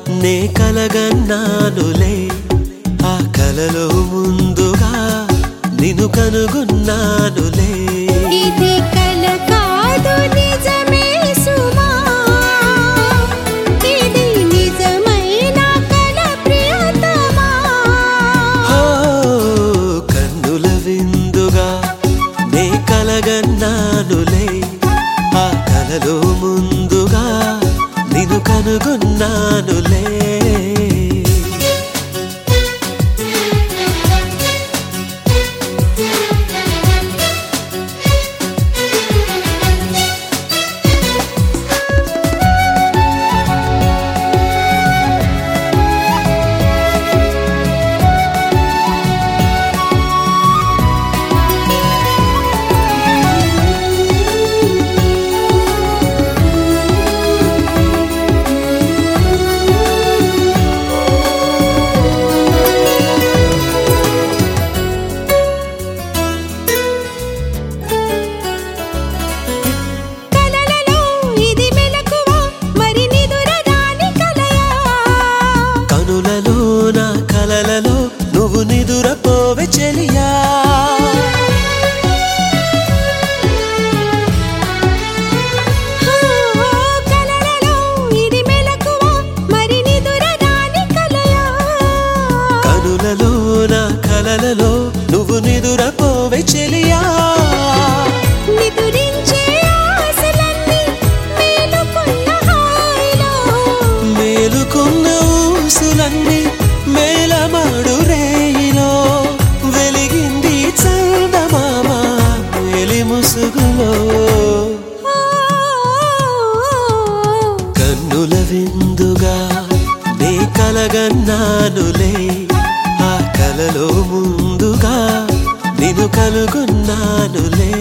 నే కలగన్నానులే ఆ కలలో ముందుగా నిన్ను కనుగొన్నానులే ఇది కల కాదు నిజమే సుమా ఇది నిజమైన కల ప్రియతమా ఓ కన్నుల విందుగా నే కలగన్నానులే ఆ కలలో ముందుగా నిన్ను కనుగొన్నానులే కలలలో ఇది మెలకువ మరి నిదుర రాని కలయా కనులలో నా కలలలో నువ్వు నిదురపోవె చెలియా కలలలో ఇది మెలకువ మరి నిదుర రాని కలయా కనులలో నా కలలలో నువ్వు నిదురపోవె చెలియా నిదురించే ఆశలన్నీ మేలుకున్న హాయిలో మేలుకున్న ఊసులన్నీ మేలమాడు రేయిలో వెలిగింది చందమామ మేలి ముసుగులో కన్నుల విందుగా నే కలగన్నానులే ఆ కలలో ముందుగా నిన్ను కలుగొన్నానులే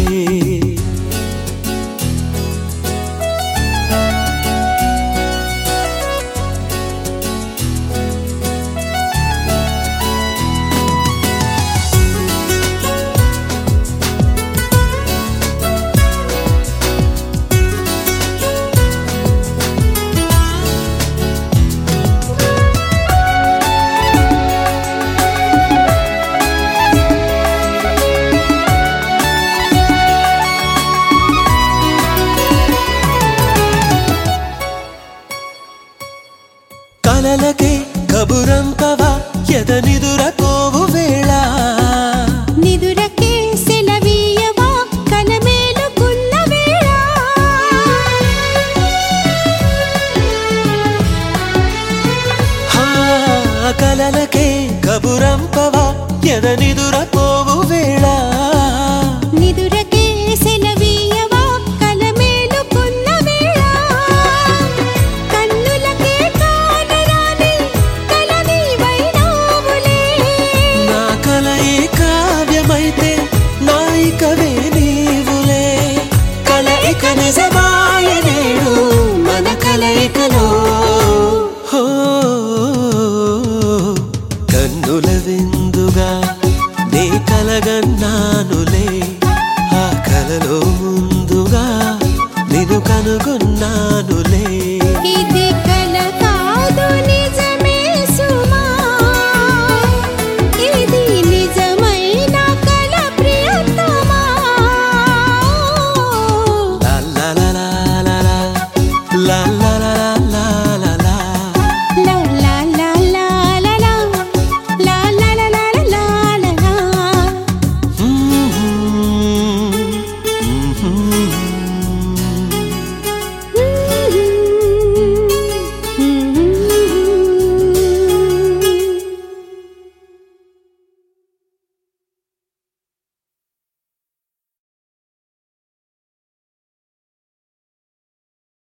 కలలకే కబురంపవా ఎదనిదురకోవు వేళ నిదురకే సెలవీయవా కలమేలుకున్న వేళ హా కలలకే కబురంపవా ఎదనిదురకోవు వేళ నిదురకే సెలవీయవా కలమేలుకున్న వేళ కన్నులకే కానరాని కలనీవైనావులే నా కలయి కావ్యమైతే నాయికవే నీవులే కలయిక నిజమాయ నేడు మన కలయికలో హో కన్నుల విందుగా నే కలగన్నానులే ఆ కలలో ముందుగా నిన్ను కనుగొన్నానులే ఇది కల కాదు నిజమే సుమా ఇది నిజమైన కల ప్రియతమా La la la la la la la la la la